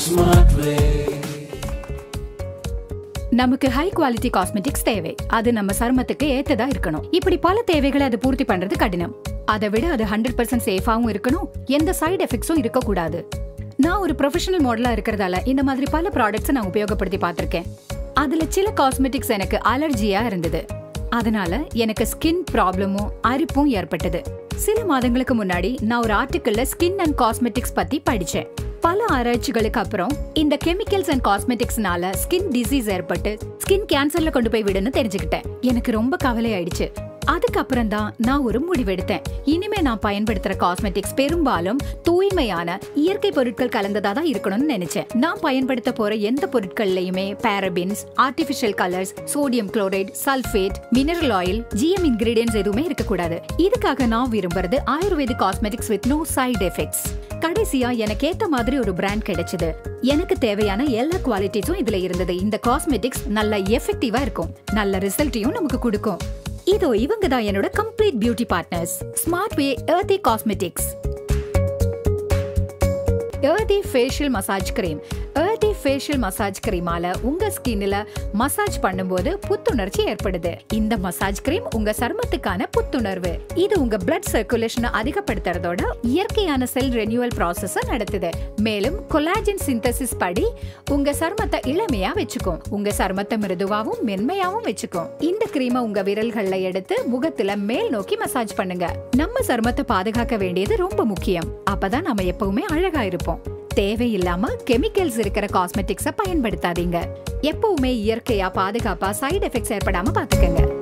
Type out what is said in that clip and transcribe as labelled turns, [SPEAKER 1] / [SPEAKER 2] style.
[SPEAKER 1] smart way.
[SPEAKER 2] நமக்கு high quality cosmetics தேவை அது நம்ம சருமத்துக்கு ஏத்ததா இருக்கணும் இப்படி பல தேவைகளை அது பூர்த்தி பண்றது கடினம் அதை விட அது ஹண்ட்ரட் பர்சன்ட் சேஃபாவும் இருக்கணும் எந்த சைடு எஃபெக்ட்ஸும் இருக்கக்கூடாது நான் ஒரு ப்ரொஃபஷனல் மாடலா இருக்கிறதால இந்த மாதிரி பல ப்ராடக்ட்ஸ் நான் உபயோகப்படுத்தி பார்த்திருக்கேன் அதுல சில காஸ்மெட்டிக்ஸ் எனக்கு அலர்ஜியா இருந்தது அதனால எனக்கு ஸ்கின் ப்ராப்ளமும் அரிப்பும் ஏற்பட்டது சில மாதங்களுக்கு முன்னாடி நான் ஒரு ஆர்டிக்கல்ல ஸ்கின் அண்ட் காஸ்மெட்டிக்ஸ் பத்தி படிச்சேன் பல ஆராய்ச்சிகளுக்கு அப்புறம் இந்த கெமிக்கல்ஸ் அண்ட் காஸ்மெட்டிக்ஸ்னால ஸ்கின் டிசீஸ் ஏற்பட்டு ஸ்கின் கேன்சர்ல கொண்டு போய் விடுன்னு தெரிஞ்சுக்கிட்டேன் எனக்கு ரொம்ப கவலை ஆயிடுச்சு அதுக்கப்புறம் தான் நான் ஒரு முடிவெடுத்தேன் இனிமே நான் பயன்படுத்துற காஸ்மெட்டிக்ஸ் பெரும்பாலும் தூய்மையான இயற்கை பொருட்கள் கலந்ததா தான் இருக்கணும்னு நினைச்சேன் நான் பயன்படுத்த போற எந்த பொருட்கள்லயுமே parabens artificial colours sodium chloride sulphate mineral oil GM ingredients எதுவுமே இருக்கக்கூடாது இதுக்காக நான் விரும்புறது ayurvedic cosmetics with no side effects கடைசியா எனக்கு ஏத்த மாதிரி ஒரு பிராண்ட் கிடைச்சது எனக்கு தேவையான எல்லா குவாலிட்டிஸும் இதுல இருந்தது இந்த காஸ்மெட்டிக்ஸ் நல்ல எஃபெக்டிவா இருக்கும் நல்ல ரிசல்ட்டையும் நமக்கு கொடுக்கும் இதோ இவங்க தான் என்னோட complete beauty partners smart way Earthy cosmetics Earthy facial massage cream Earthy facial massage கிரீமால உங்க ஸ்கின்ல மசாஜ் பண்ணும்போது புத்துணர்ச்சி ஏற்படுது இந்த மசாஜ் கிரீம் உங்க சருமத்துக்கான புத்துணர்வு இது உங்க பிளட் சர்க்குலேஷனை அதிகப்படுத்துறதோட இயற்கையான செல் ரெனியூவல் ப்ராசஸ நடத்துது மேலும் கொலாஜின் சிந்தசிஸ் படி உங்க சருமத்தை இளமையா வச்சுக்கும் உங்க சருமத்தை மிருதுவாவும் மென்மையாவும் வச்சுக்கும் இந்த கிரீமை உங்க விரல்கள்ல எடுத்து முகத்துல மேல் நோக்கி மசாஜ் பண்ணுங்க நம்ம சருமத்தை பாதுகாக்க வேண்டியது ரொம்ப முக்கியம் அப்பதான் நம்ம எப்பவுமே அழகா இருப்போம் தேவையில்லாம கெமிக்கல்ஸ் இருக்கிற காஸ்மெட்டிக்ஸ பயன்படுத்தாதீங்க எப்பவுமே இயற்கையா பாதுகாப்பா சைடு எஃபெக்ட்ஸ் ஏற்படாம பாத்துக்கங்க